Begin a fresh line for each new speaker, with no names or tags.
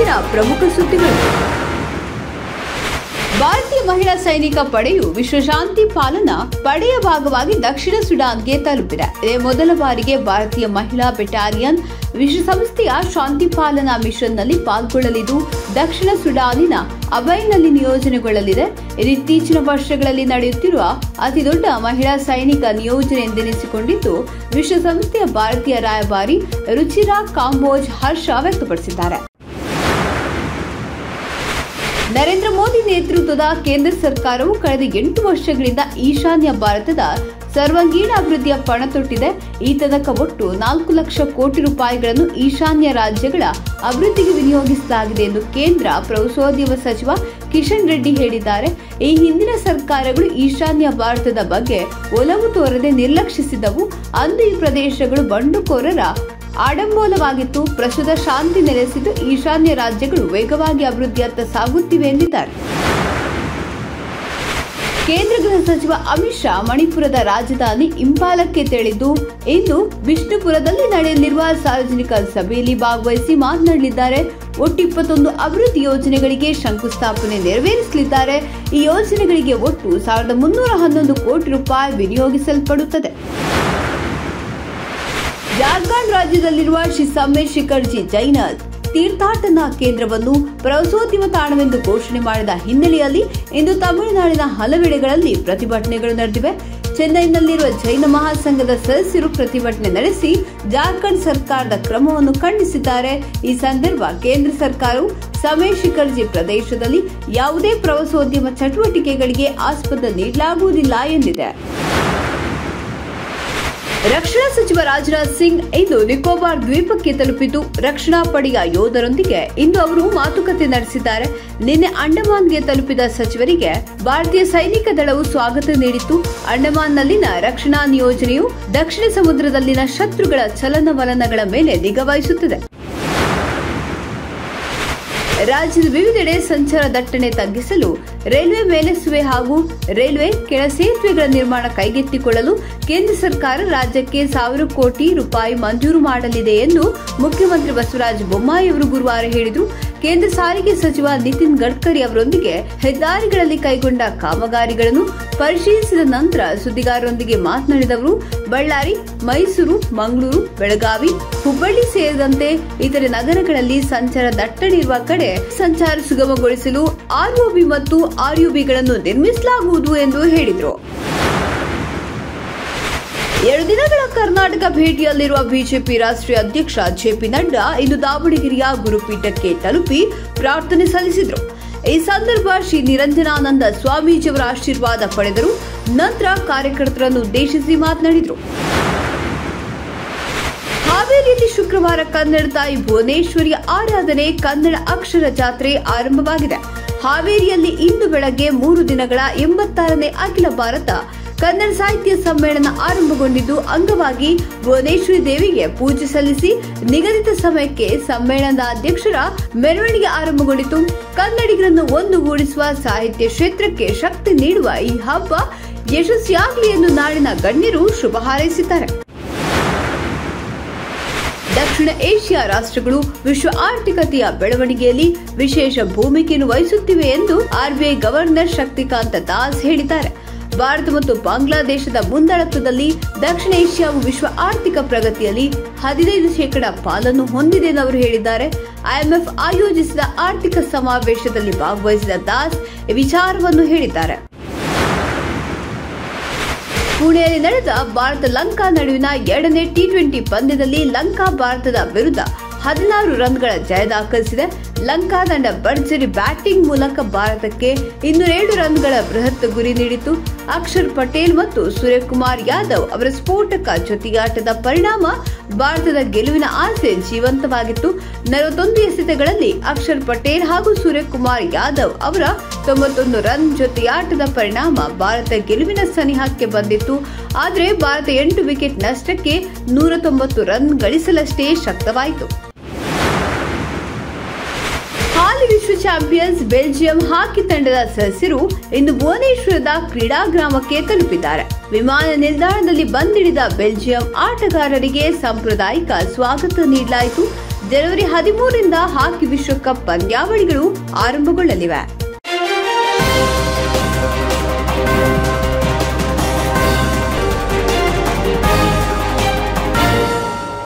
ಇಂದಿನ ಪ್ರಮುಖ ಸುದ್ದಿಗಳು ಭಾರತೀಯ ಮಹಿಳಾ ಸೈನಿಕ ಪಡೆಯು ವಿಶ್ವಶಾಂತಿ ಪಾಲನಾ ಪಡೆಯ ಭಾಗವಾಗಿ ದಕ್ಷಿಣ ಸುಡಾನ್ಗೆ ತಲುಪಿದೆ ಇದೇ ಮೊದಲ ಬಾರಿಗೆ ಭಾರತೀಯ ಮಹಿಳಾ ಬೆಟಾಲಿಯನ್ ವಿಶ್ವಸಂಸ್ಥೆಯ ಶಾಂತಿ ಪಾಲನಾ ಮಿಷನ್ನಲ್ಲಿ ಪಾಲ್ಗೊಳ್ಳಲಿದ್ದು ದಕ್ಷಿಣ ಸುಡಾನಿನ ಅಬೈನಲ್ಲಿ ನಿಯೋಜನೆಗೊಳ್ಳಲಿದೆ ಇದು ಇತ್ತೀಚಿನ ವರ್ಷಗಳಲ್ಲಿ ನಡೆಯುತ್ತಿರುವ ಅತಿದೊಡ್ಡ ಮಹಿಳಾ ಸೈನಿಕ ನಿಯೋಜನೆ ಎಂದೆನಿಸಿಕೊಂಡಿದ್ದು ವಿಶ್ವಸಂಸ್ಥೆಯ ಭಾರತೀಯ ರಾಯಭಾರಿ ರುಚಿರಾ ಕಾಂಬೋಜ್ ಹರ್ಷ ವ್ಯಕ್ತಪಡಿಸಿದ್ದಾರೆ ನರೇಂದ್ರ ಮೋದಿ ನೇತೃತ್ವದ ಕೇಂದ್ರ ಸರ್ಕಾರವು ಕಳೆದ ಎಂಟು ವರ್ಷಗಳಿಂದ ಈಶಾನ್ಯ ಭಾರತದ ಸರ್ವಾಂಗೀಣ ಅಭಿವೃದ್ಧಿಯ ಪಣ ತೊಟ್ಟಿದೆ ಈ ತನಕ ಒಟ್ಟು ನಾಲ್ಕು ಲಕ್ಷ ಕೋಟಿ ರೂಪಾಯಿಗಳನ್ನು ಈಶಾನ್ಯ ರಾಜ್ಯಗಳ ಅಭಿವೃದ್ಧಿಗೆ ವಿನಿಯೋಗಿಸಲಾಗಿದೆ ಎಂದು ಕೇಂದ್ರ ಪ್ರವಾಸೋದ್ಯಮ ಸಚಿವ ಕಿಶನ್ ರೆಡ್ಡಿ ಹೇಳಿದ್ದಾರೆ ಈ ಹಿಂದಿನ ಸರ್ಕಾರಗಳು ಈಶಾನ್ಯ ಭಾರತದ ಬಗ್ಗೆ ಒಲವು ತೋರದೆ ನಿರ್ಲಕ್ಷಿಸಿದವು ಅಂದು ಈ ಪ್ರದೇಶಗಳು ಬಂಡುಕೋರರ ಆಡಂಬೋಲವಾಗಿತ್ತು ಪ್ರಸ್ತುತ ಶಾಂತಿ ನೆಲೆಸಿದ್ದು ಈಶಾನ್ಯ ರಾಜ್ಯಗಳು ವೇಗವಾಗಿ ಅಭಿವೃದ್ಧಿಯತ್ತ ಸಾಗುತ್ತಿವೆ ಎಂದಿದ್ದಾರೆ ಕೇಂದ್ರ ಗೃಹ ಸಚಿವ ಅಮಿತ್ ಶಾ ಮಣಿಪುರದ ರಾಜಧಾನಿ ಇಂಪಾಲಕ್ಕೆ ತೆರಳಿದ್ದು ಇಂದು ವಿಷ್ಣುಪುರದಲ್ಲಿ ನಡೆಯಲಿರುವ ಸಾರ್ವಜನಿಕ ಸಭೆಯಲ್ಲಿ ಭಾಗವಹಿಸಿ ಮಾತನಾಡಲಿದ್ದಾರೆ ಒಟ್ಟು ಇಪ್ಪತ್ತೊಂದು ಅಭಿವೃದ್ಧಿ ಯೋಜನೆಗಳಿಗೆ ಶಂಕುಸ್ಥಾಪನೆ ನೆರವೇರಿಸಲಿದ್ದಾರೆ ಈ ಯೋಜನೆಗಳಿಗೆ ಒಟ್ಟು ಸಾವಿರದ ಮುನ್ನೂರ ಹನ್ನೊಂದು ಕೋಟಿ ರೂಪಾಯಿ ವಿನಿಯೋಗಿಸಲ್ಪಡುತ್ತದೆ ಜಾರ್ಖಂಡ್ ರಾಜ್ಯದಲ್ಲಿರುವ ಶ್ರೀ ಸಮ್ಮೇಶ್ ಶಿಖರ್ಜಿ ಜೈನ ತೀರ್ಥಾಟನ ಕೇಂದ್ರವನ್ನು ಪ್ರವಾಸೋದ್ಯಮ ತಾಣವೆಂದು ಘೋಷಣೆ ಮಾಡಿದ ಹಿನ್ನೆಲೆಯಲ್ಲಿ ಇಂದು ತಮಿಳುನಾಡಿನ ಹಲವೆಡೆಗಳಲ್ಲಿ ಪ್ರತಿಭಟನೆಗಳು ನಡೆದಿವೆ ಚೆನ್ನೈನಲ್ಲಿರುವ ಜೈನ ಮಹಾಸಂಘದ ಸದಸ್ಯರು ಪ್ರತಿಭಟನೆ ನಡೆಸಿ ಜಾರ್ಖಂಡ್ ಸರ್ಕಾರದ ಕ್ರಮವನ್ನು ಖಂಡಿಸಿದ್ದಾರೆ ಈ ಸಂದರ್ಭ ಕೇಂದ್ರ ಸರ್ಕಾರವು ಸಮಯ ಶಿಖರ್ಜಿ ಪ್ರದೇಶದಲ್ಲಿ ಯಾವುದೇ ಪ್ರವಾಸೋದ್ಯಮ ಚಟುವಟಿಕೆಗಳಿಗೆ ಆಸ್ಪದ ನೀಡಲಾಗುವುದಿಲ್ಲ ಎಂದಿದೆ ರಕ್ಷಣಾ ಸಚಿವ ರಾಜನಾಥ್ ಸಿಂಗ್ ಇಂದು ನಿಕೋಬಾರ್ ದ್ವೀಪಕ್ಕೆ ತಲುಪಿದ್ದು ರಕ್ಷಣಾ ಪಡೆಯ ಯೋಧರೊಂದಿಗೆ ಇಂದು ಅವರು ಮಾತುಕತೆ ನಡೆಸಿದ್ದಾರೆ ನಿನ್ನೆ ಅಂಡಮಾನ್ಗೆ ತಲುಪಿದ ಸಚಿವರಿಗೆ ಭಾರತೀಯ ಸೈನಿಕ ದಳವು ಸ್ವಾಗತ ನೀಡಿತ್ತು ಅಂಡಮಾನ್ನಲ್ಲಿನ ರಕ್ಷಣಾ ನಿಯೋಜನೆಯು ದಕ್ಷಿಣ ಸಮುದ್ರದಲ್ಲಿನ ಶತ್ರುಗಳ ಚಲನವಲನಗಳ ಮೇಲೆ ನಿಗಾ ವಹಿಸುತ್ತದೆ ರಾಜ್ಯದ ವಿವಿಧೆಡೆ ಸಂಚಾರ ದಟ್ಟಣೆ ತಗ್ಗಿಸಲು ರೈಲ್ವೆ ಮೇಲೆಸುವೆ ಹಾಗೂ ರೈಲ್ವೆ ಕೆಳ ಸೇತುವೆಗಳ ನಿರ್ಮಾಣ ಕೈಗೆತ್ತಿಕೊಳ್ಳಲು ಕೇಂದ್ರ ಸರ್ಕಾರ ರಾಜ್ಯಕ್ಕೆ ಸಾವಿರ ಕೋಟಿ ರೂಪಾಯಿ ಮಂಜೂರು ಮಾಡಲಿದೆ ಎಂದು ಮುಖ್ಯಮಂತ್ರಿ ಬಸವರಾಜ ಬೊಮ್ಮಾಯಿ ಅವರು ಗುರುವಾರ ಹೇಳಿದರು ಕೇಂದ್ರ ಸಾರಿಗೆ ಸಚಿವ ನಿತಿನ್ ಗಡ್ಕರಿ ಅವರೊಂದಿಗೆ ಹೆದ್ದಾರಿಗಳಲ್ಲಿ ಕೈಗೊಂಡ ಕಾಮಗಾರಿಗಳನ್ನು ಪರಿಶೀಲಿಸಿದ ನಂತರ ಸುದ್ದಿಗಾರರೊಂದಿಗೆ ಮಾತನಾಡಿದ ಅವರು ಬಳ್ಳಾರಿ ಮೈಸೂರು ಮಂಗಳೂರು ಬೆಳಗಾವಿ ಹುಬ್ಬಳ್ಳಿ ಸೇರಿದಂತೆ ಇತರೆ ನಗರಗಳಲ್ಲಿ ಸಂಚಾರ ದಟ್ಟಣೆ ಇರುವ ಕಡೆ ಸಂಚಾರ ಸುಗಮಗೊಳಿಸಲು ಆರ್ಒಬಿ ಮತ್ತು ಆರ್ಯುಬಿಗಳನ್ನು ನಿರ್ಮಿಸಲಾಗುವುದು ಎಂದು ಹೇಳಿದರು ಎರಡು ದಿನಗಳ ಕರ್ನಾಟಕ ಭೇಟಿಯಲ್ಲಿರುವ ಬಿಜೆಪಿ ರಾಷ್ಟ್ರೀಯ ಅಧ್ಯಕ್ಷ ಜೆಪಿ ನಡ್ಡಾ ಇಂದು ದಾವಣಗೆರೆಯ ಗುರುಪೀಠಕ್ಕೆ ತಲುಪಿ ಪ್ರಾರ್ಥನೆ ಸಲ್ಲಿಸಿದರು ಈ ಸಂದರ್ಭ ಶ್ರೀ ನಿರಂಜನಾನಂದ ಸ್ವಾಮೀಜಿಯವರ ಆಶೀರ್ವಾದ ಪಡೆದರು ನಂತರ ಕಾರ್ಯಕರ್ತರನ್ನು ಉದ್ದೇಶಿಸಿ ಮಾತನಾಡಿದರು ಹಾವೇರಿಯಲ್ಲಿ ಶುಕ್ರವಾರ ಕನ್ನಡ ತಾಯಿ ಭುವನೇಶ್ವರಿಯ ಆರಾಧನೆ ಕನ್ನಡ ಅಕ್ಷರ ಜಾತ್ರೆ ಆರಂಭವಾಗಿದೆ ಹಾವೇರಿಯಲ್ಲಿ ಇಂದು ಬೆಳಗ್ಗೆ ಮೂರು ದಿನಗಳ ಎಂಬತ್ತಾರನೇ ಅಖಿಲ ಭಾರತ ಕನ್ನಡ ಸಾಹಿತ್ಯ ಸಮ್ಮೇಳನ ಆರಂಭಗೊಂಡಿದ್ದು ಅಂಗವಾಗಿ ಭುವನೇಶ್ವರಿ ದೇವಿಗೆ ಪೂಜೆ ಸಲ್ಲಿಸಿ ನಿಗದಿತ ಸಮಯಕ್ಕೆ ಸಮ್ಮೇಳನದ ಅಧ್ಯಕ್ಷರ ಮೆರವಣಿಗೆ ಆರಂಭಗೊಂಡಿತು ಕನ್ನಡಿಗರನ್ನು ಒಂದುಗೂಡಿಸುವ ಸಾಹಿತ್ಯ ಕ್ಷೇತ್ರಕ್ಕೆ ಶಕ್ತಿ ನೀಡುವ ಈ ಹಬ್ಬ ಯಶಸ್ವಿಯಾಗಲಿ ಎಂದು ನಾಡಿನ ಗಣ್ಯರು ಶುಭ ಹಾರೈಸಿದ್ದಾರೆ ದಕ್ಷಿಣ ಏಷ್ಯಾ ರಾಷ್ಟ್ರಗಳು ವಿಶ್ವ ಆರ್ಥಿಕತೆಯ ಬೆಳವಣಿಗೆಯಲ್ಲಿ ವಿಶೇಷ ಭೂಮಿಕೆಯನ್ನು ವಹಿಸುತ್ತಿವೆ ಎಂದು ಆರ್ಬಿಐ ಗವರ್ನರ್ ಶಕ್ತಿಕಾಂತ ದಾಸ್ ಹೇಳಿದ್ದಾರೆ ಭಾರತ ಮತ್ತು ಬಾಂಗ್ಲಾದೇಶದ ಮುಂದಾಳತ್ವದಲ್ಲಿ ದಕ್ಷಿಣ ಏಷ್ಯಾವು ವಿಶ್ವ ಆರ್ಥಿಕ ಪ್ರಗತಿಯಲ್ಲಿ ಹದಿನೈದು ಶೇಕಡ ಪಾಲನ್ನು ಹೊಂದಿದೆ ಎಂದು ಅವರು ಹೇಳಿದ್ದಾರೆ ಐಎಂಎಫ್ ಆಯೋಜಿಸಿದ ಆರ್ಥಿಕ ಸಮಾವೇಶದಲ್ಲಿ ಭಾಗವಹಿಸಿದ ದಾಸ್ ಈ ವಿಚಾರವನ್ನು ಹೇಳಿದ್ದಾರೆ ಪುಣೆಯಲ್ಲಿ ನಡೆದ ಭಾರತ ಲಂಕಾ ನಡುವಿನ ಎರಡನೇ ಟಿ ಟ್ವೆಂಟಿ ಪಂದ್ಯದಲ್ಲಿ ಲಂಕಾ ಭಾರತದ ವಿರುದ್ಧ ಹದಿನಾರು ರನ್ಗಳ ಜಯ ದಾಖಲಿಸಿದೆ ಲಂಕಾ ತಂಡ ಭರ್ಜರಿ ಬ್ಯಾಟಿಂಗ್ ಮೂಲಕ ಭಾರತಕ್ಕೆ ಇನ್ನೂರೇಳು ರನ್ಗಳ ಬೃಹತ್ ಗುರಿ ನೀಡಿತು ಅಕ್ಷರ್ ಪಟೇಲ್ ಮತ್ತು ಸೂರ್ಯಕುಮಾರ್ ಯಾದವ್ ಅವರ ಸ್ಫೋಟಕ ಜೊತೆಗಾಟದ ಪರಿಣಾಮ ಭಾರತದ ಗೆಲುವಿನ ಆಸೆ ಜೀವಂತವಾಗಿತ್ತು ನಲವತ್ತೊಂದು ಎಸೆತಗಳಲ್ಲಿ ಅಕ್ಷರ್ ಪಟೇಲ್ ಹಾಗೂ ಸೂರ್ಯಕುಮಾರ್ ಯಾದವ್ ಅವರ ತೊಂಬತ್ತೊಂದು ರನ್ ಜೊತೆಯಾಟದ ಪರಿಣಾಮ ಭಾರತ ಗೆಲುವಿನ ಸನಿಹಕ್ಕೆ ಬಂದಿತ್ತು ಆದರೆ ಭಾರತ ಎಂಟು ವಿಕೆಟ್ ನಷ್ಟಕ್ಕೆ ನೂರ ತೊಂಬತ್ತು ರನ್ ಗಳಿಸಲಷ್ಟೇ ಶಕ್ತವಾಯಿತು ಹಾಲಿ ವಿಶ್ವ ಚಾಂಪಿಯನ್ಸ್ ಬೆಲ್ಜಿಯಂ ಹಾಕಿ ತಂಡದ ಸದಸ್ಯರು ಇಂದು ಭುವನೇಶ್ವರದ ಕ್ರೀಡಾ ಗ್ರಾಮಕ್ಕೆ ತಲುಪಿದ್ದಾರೆ ವಿಮಾನ ನಿಲ್ದಾಣದಲ್ಲಿ ಬಂದಿಳಿದ ಬೆಲ್ಜಿಯಂ ಆಟಗಾರರಿಗೆ ಸಾಂಪ್ರದಾಯಿಕ ಸ್ವಾಗತ ನೀಡಲಾಯಿತು ಜನವರಿ ಹದಿಮೂರರಿಂದ ಹಾಕಿ ವಿಶ್ವಕಪ್ ಪಂದ್ಯಾವಳಿಗಳು ಆರಂಭಗೊಳ್ಳಲಿವೆ